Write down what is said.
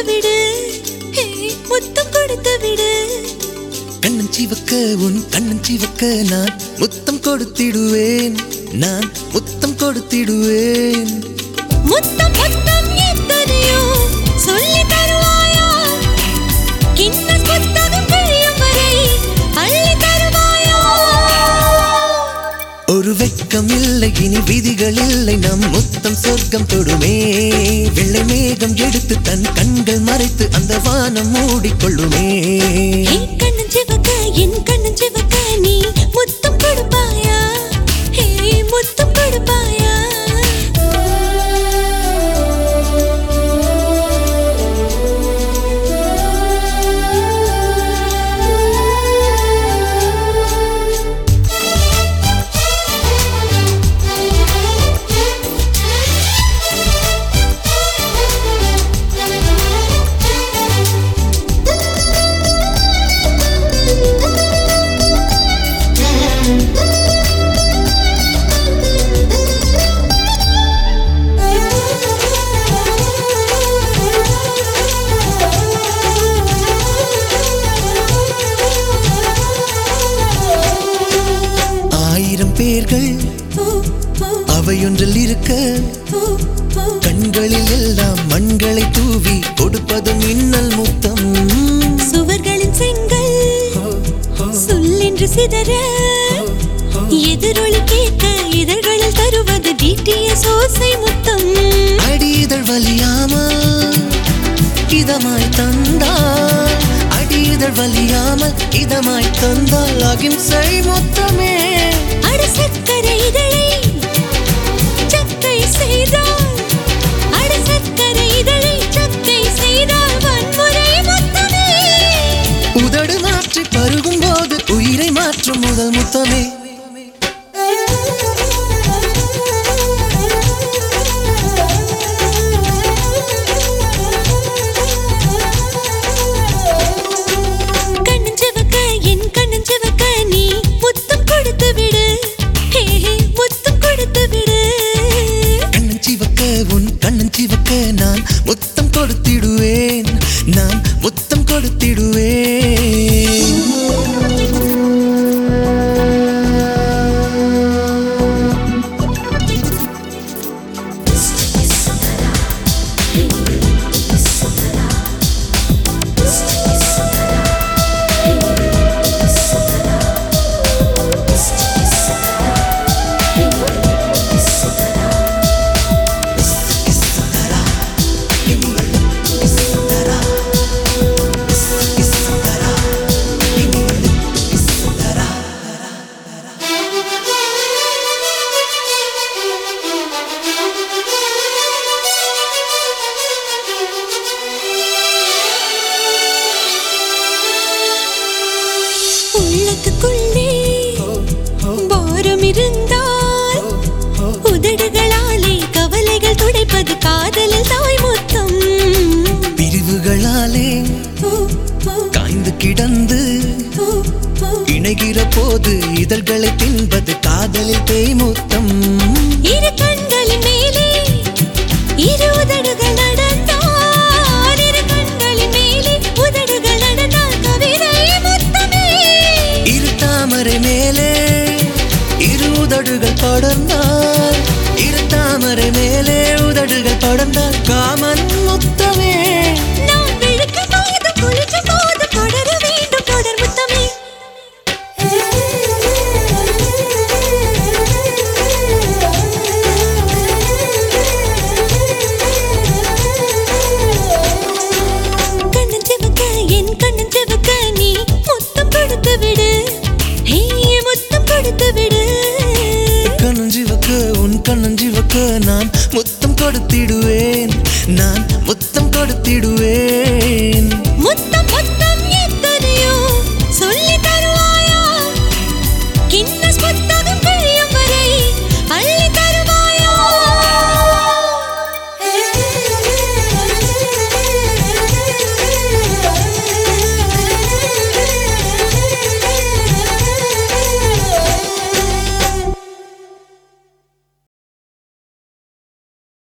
விடு ஹே, முத்தம் கொடுத்து விடு கண்ணன் சிவக்க உன் கண்ணன் சிவக்க நான் முத்தம் கொடுத்திடுவேன் நான் முத்தம் கொடுத்திடுவேன் முத்தம் முத்தம் எத்தனையோ சொல்லி தருவாயா கின்னஸ் புத்தகம் கிழியும் வரை அள்ளி தருவாயா ஒரு வெட்கம் இல்லை இனி விதிகள் இல்லை நம் முத்தம் சொர்க்கம் தொடுமே வெள்ளை மேகம் எடுத்து தன் கண்கள் மறைத்து அந்த வானம் மூடிக்கொள்ளுமே என் கண்ணன் சிவக்க என் கண்ணன் சிவக்க நீ முத்தம் கொடுப்பாயா ஹே முத்தம் கொடுப்பாயா ஆயிரம் பேர்கள் ஓ, ஓ, அவையொன்றில் இருக்க ஓ, ஓ. கண்களில் எல்லாம் மண்களை தூவி கொடுப்பதும் மின்னல் முத்தம் சுவர்களின் செங்கல் சொல்லென்று சிதற எதிரொலி கேட்க இதழ்களில் தருவது டிடிஎஸ் ஓசை முத்தம் அடிதழ் வலியாமல் இதமாய் தந்தால் அடிதழ் வலியாமல் இதமாய் தந்தால் அகிம்சை மொத்தமே அட சக்கரை இதழை சக்கை செய்தால் அட சக்கரை இதழை சக்கை செய்தால் வன்முறை மொத்தமே உதடு மாற்றி பருகும் போது உயிரை மாற்றும் முதல் முத்தமே கண்ணன் சிவக்க என் கண்ணன் சிவக்க நீ முத்தம் கொடுத்து விடு ஹே ஹே முத்தம் கொடுத்து விடு கண்ணன் சிவக்க உன் கண்ணன் சிவக்க நான் முத்தம் கொடுத்திடுவேன் நான் முத்தம் கொடுத்திடுவேன் உள்ளத்துக்குள்ளே பாரம் இருந்தால் உதடுகளாலே கவலைகள் துடைப்பது காதலில் தாய் முத்தம் பிரிவுகளாலே ஓ, ஓ, காய்ந்து கிடந்து ஓ, ஓ. இணைகிற போது இதழ்களை தின்பது காதலில் தேய்முத்தம் இரு கண்களின் மேலே இரு உதடுகள் நடந்தால் இரு கண்களின் மேலே உதடுகள் நடந்தால் கவிதை முத்தமே இரு தாமரை மேலே இரு உதடுகள் படர்ந்தால் இரு தாமரை மேலே உதடுகள் படர்ந்தால் காமன் முத்தமே நான் விழிக்கும் போது குளிக்கும் போது தொடர வேண்டும் தொடர் முத்தமே கண்ணன் சிவக்க என் கண்ணன் சிவக்க நீ முத்தம் கொடுத்து விடு ஹே முத்தம் கொடுத்து விடு கண்ணஞ்சிவக்க உன் கண்ணஞ்சிவக்க நான் முத்தம் கொடுத்திடுவேன் நான் முத்தம் கொடுத்திடுவேன் முத்தம்